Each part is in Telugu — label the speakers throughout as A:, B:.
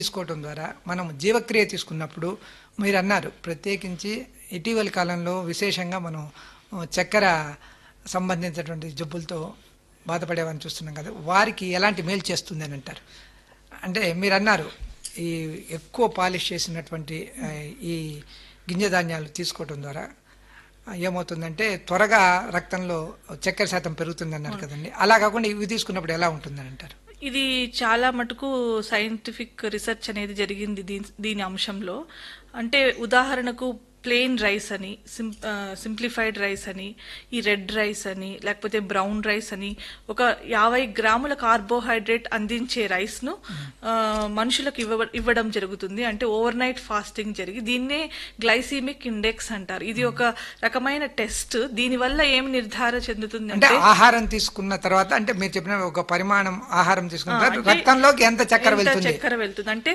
A: తీసుకోవటం ద్వారా మనం జీవక్రియ తీసుకున్నప్పుడు మీరు అన్నారు ప్రత్యేకించి ఇటీవలి కాలంలో విశేషంగా మనం ఆ, చక్కెర సంబంధించినటువంటి జబ్బులతో బాధపడేవారిని చూస్తున్నాం కదా వారికి ఎలాంటి మేలు చేస్తుంది అని అంటారు అంటే మీరు అన్నారు ఈ ఎక్కువ పాలిష్ చేసినటువంటి ఆ, ఈ గింజ ధాన్యాలు తీసుకోవటం ద్వారా ఆ, ఏమవుతుందంటే త్వరగా రక్తంలో చక్కెర శాతం పెరుగుతుంది అన్నారు కదండి అలా కాకుండా ఇవి తీసుకున్నప్పుడు ఎలా ఉంటుందని అంటారు
B: ఇది చాలా మటుకు సైంటిఫిక్ రీసెర్చ్ అనేది జరిగింది దీని దీని అంశంలో అంటే ఉదాహరణకు ప్లెయిన్ రైస్ అని సింప్లిఫైడ్ రైస్ అని ఈ రెడ్ రైస్ అని లేకపోతే బ్రౌన్ రైస్ అని ఒక యాభై గ్రాముల కార్బోహైడ్రేట్ అందించే రైస్ను ఆ, మనుషులకు ఇవ్వ ఇవ్వడం జరుగుతుంది అంటే ఓవర్ నైట్ ఫాస్టింగ్ జరిగి దీన్నే గ్లైసీమిక్ ఇండెక్స్ అంటారు ఇది ఒక రకమైన టెస్ట్ దీనివల్ల ఏం నిర్ధారణ చెందుతుంది
A: అంటే
B: అంటే
A: ఆహారం తీసుకున్న తర్వాత అంటే మీరు చెప్పిన ఒక పరిమాణం ఆహారం తీసుకున్న
B: ఆ,
A: తర్వాత
B: అంటే
A: రక్తంలోకి ఎంత చక్కెర
B: ఎంత
A: వెళ్తుంది
B: చక్కెర వెళ్తుంది అంటే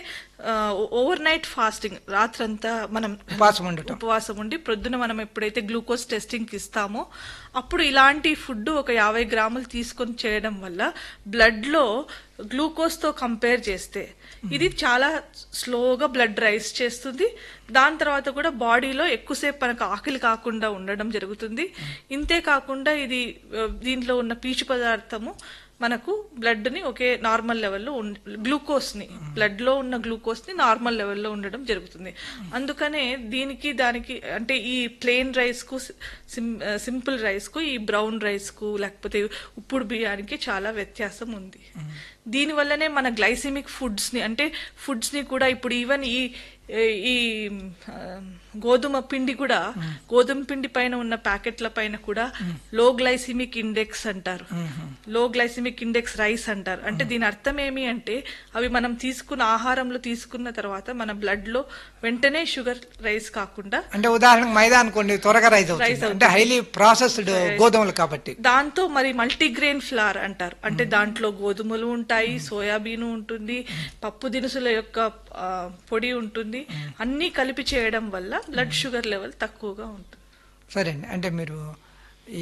B: ఓవర్ నైట్ ఫాస్టింగ్ రాత్రంతా మనం
A: ఉపవాసం ఉండటం
B: ఉపవాసం ఉండి ప్రొద్దున మనం ఎప్పుడైతే గ్లూకోజ్ టెస్టింగ్ ఇస్తామో అప్పుడు ఇలాంటి ఫుడ్ ఒక యాభై గ్రాములు తీసుకొని చేయడం వల్ల బ్లడ్ లో గ్లూకోజ్ తో కంపేర్ చేస్తే ఇది చాలా స్లోగా బ్లడ్ రైస్ చేస్తుంది దాని తర్వాత కూడా బాడీలో ఎక్కువసేపు మనకు ఆకలి కాకుండా ఉండడం జరుగుతుంది ఇంతే కాకుండా ఇది ఆ, దీంట్లో ఉన్న పీచు పదార్థము మనకు బ్లడ్ ని ఒకే నార్మల్ లెవెల్లో గ్లూకోజ్ ని బ్లడ్ లో ఉన్న గ్లూకోజ్ ని నార్మల్ లెవెల్లో ఉండడం జరుగుతుంది అందుకనే దీనికి దానికి అంటే ఈ ప్లెయిన్ రైస్ కు సింపుల్ రైస్ కు ఈ బ్రౌన్ రైస్ కు లేకపోతే ఉప్పుడు బియ్యానికి చాలా వ్యత్యాసం ఉంది దీని వల్లనే మన గ్లైసిమిక్ ఫుడ్స్ ని అంటే ఫుడ్స్ ని కూడా ఇప్పుడు ఈవెన్ ఈ ఈ ఆ, గోధుమ పిండి కూడా గోధుమ పిండి పైన ఉన్న ప్యాకెట్ల పైన కూడా లో గ్లైసిమిక్ ఇండెక్స్ అంటారు లో గ్లైసిమిక్ ఇండెక్స్ రైస్ అంటారు అంటే దీని అర్థం ఏమి అంటే అవి మనం తీసుకున్న ఆహారంలో తీసుకున్న తర్వాత మన బ్లడ్ లో వెంటనే షుగర్ రైస్ కాకుండా
A: అంటే ఉదాహరణకు మైదా అనుకోండి త్వరగా రైస్ అవుతుంది అంటే హైలీ ప్రాసెస్డ్ గోధుమలు కాబట్టి
B: దాంతో మరి మల్టీగ్రెయిన్ ఫ్లార్ అంటారు అంటే దాంట్లో గోధుమలు ఉంటాయి సోయాబీన్ ఉంటుంది పప్పు దినుసుల యొక్క ఆ, పొడి ఉంటుంది అన్నీ కలిపి చేయడం వల్ల బ్లడ్ షుగర్ లెవెల్ తక్కువగా ఉంటుంది
A: సరే అండి అంటే మీరు ఈ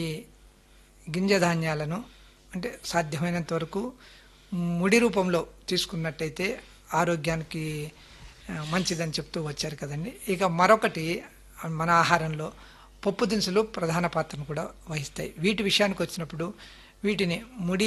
A: గింజ ధాన్యాలను అంటే సాధ్యమైనంత వరకు ముడి రూపంలో తీసుకున్నట్టయితే ఆరోగ్యానికి ఆ, మంచిదని చెప్తూ వచ్చారు కదండి ఇక మరొకటి మన ఆహారంలో పప్పు దినుసులు ప్రధాన పాత్రను కూడా వహిస్తాయి వీటి విషయానికి వచ్చినప్పుడు వీటిని ముడి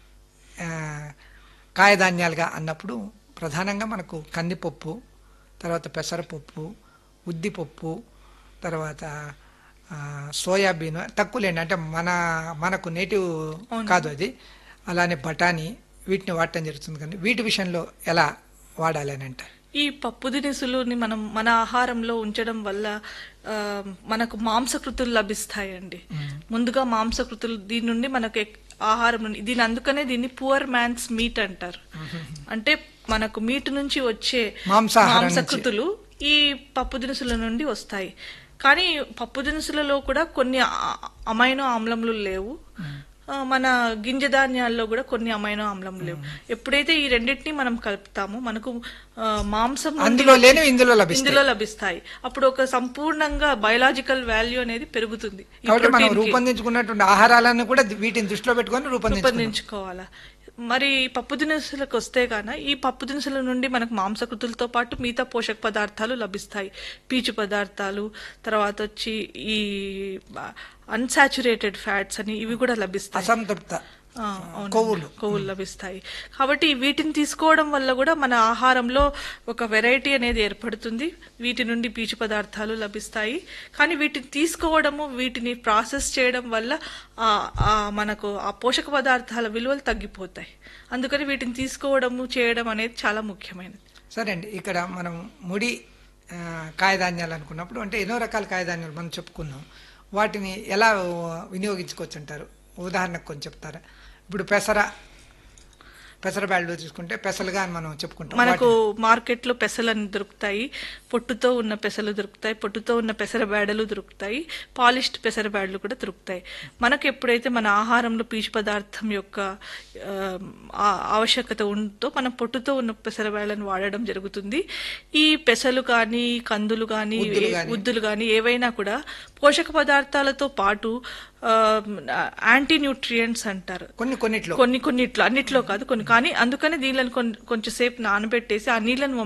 A: ఆ, కాయధాన్యాలుగా అన్నప్పుడు ప్రధానంగా మనకు కందిపప్పు తర్వాత పెసరపప్పు ఉద్దిపప్పు తర్వాత ఆ, సోయాబీన్ తక్కువలేండి అంటే మన మనకు నేటివ్ కాదు అది అలానే బఠానీ వీటిని వాడటం జరుగుతుంది కానీ వీటి విషయంలో ఎలా వాడాలి అని అంటారు
B: ఈ పప్పు దినుసులుని మనం మన ఆహారంలో ఉంచడం వల్ల ఆ, మనకు మాంసకృతులు లభిస్తాయండి ముందుగా మాంసకృతులు దీని నుండి మనకు ఎక్- ఆహారం నుండి దీని అందుకనే దీన్ని పువర్ మ్యాన్స్ మీట్ అంటారు అంటే మనకు మీట్ నుంచి వచ్చే
A: మాంసాహారం నుంచి.
B: మాంసకృతులు ఈ పప్పు దినుసుల నుండి వస్తాయి కానీ పప్పు దినుసులలో కూడా కొన్ని ఆ- అమైనో ఆమ్లములు లేవు ఆ, మన గింజ ధాన్యాల్లో కూడా కొన్ని అమైనో ఆమ్లం లేవు ఎప్పుడైతే ఈ రెండింటిని మనం కలుపుతామో మనకు ఆ, మాంసం నుండి
A: అందులో
B: వచ్చే-
A: లేనివి ఇందులో లభిస్తాయి.
B: ఇందులో లభిస్తాయి అప్పుడు ఒక సంపూర్ణంగా బయలాజికల్ వాల్యూ అనేది పెరుగుతుంది ఈ
A: కాబట్టి మనం
B: ప్రోటీన్కి.
A: రూపొందించుకున్నటువంటి ఆహారాలను కూడా వీటిని దృష్టిలో పెట్టుకొని రూపొందించుకున్నాం
B: రూపొందించుకోవాలా మరి పప్పు దినుసులకు వస్తే గాన ఈ పప్పు దినుసుల నుండి మనకు మాంసకృతులతో పాటు మిగతా పోషక పదార్థాలు లభిస్తాయి పీచు పదార్థాలు తర్వాత వచ్చి ఈ అన్సాచురేటెడ్ ఫ్యాట్స్ అని ఇవి కూడా లభిస్తాయి
A: అసంతృప్త
B: ఆ, అవునండి.
A: కొవ్వులు.
B: కొవ్వులు లభిస్తాయి కాబట్టి వీటిని తీసుకోవడం వల్ల కూడా మన ఆహారంలో ఒక వెరైటీ అనేది ఏర్పడుతుంది వీటి నుండి పీచు పదార్థాలు లభిస్తాయి కానీ వీటిని తీసుకోవడము వీటిని ప్రాసెస్ చేయడం వల్ల ఆ ఆ మనకు ఆ పోషక పదార్థాల విలువలు తగ్గిపోతాయి అందుకని వీటిని తీసుకోవడము చేయడం అనేది చాలా ముఖ్యమైనది
A: సరే అండి ఇక్కడ మనం ముడి ఆ, కాయధాన్యాలు అనుకున్నప్పుడు అంటే ఎన్నో రకాల కాయధాన్యాలు మనం చెప్పుకున్నాం వాటిని ఎలా వినియోగించుకోవచ్చు అంటారు ఉదాహరణకు కొంచెం చెప్తారా ఇప్పుడు పెసర పెసర బ్యాళ్ళు తీసుకుంటే పెసలుగా అని మనం చెప్పుకుంటాం
B: మనకు మార్కెట్లో పెసలు దొరుకుతాయి పొట్టుతో ఉన్న పెసలు దొరుకుతాయి పొట్టుతో ఉన్న పెసర బేడలు దొరుకుతాయి పాలిష్డ్ పెసర బేడలు కూడా దొరుకుతాయి మనకు ఎప్పుడైతే మన ఆహారంలో పీచు పదార్థం యొక్క ఆ, ఆ- ఆవశ్యకత ఉందో మనం పొట్టుతో ఉన్న పెసర బేడలను వాడడం జరుగుతుంది ఈ పెసలు కానీ కందులు కానీ
A: ఉద్దులు గాని.
B: ఉద్దులు కానీ ఏవైనా కూడా పోషక పదార్థాలతో పాటు యాంటీ న్యూట్రియంట్స్ అంటారు
A: కొన్ని కొన్నిట్లో
B: కొన్ని కొన్నిట్లో అన్నిట్లో కాదు కొన్ని కానీ అందుకని దీనిలను కొం- కొంచెంసేపు నానబెట్టేసి ఆ నీళ్ళను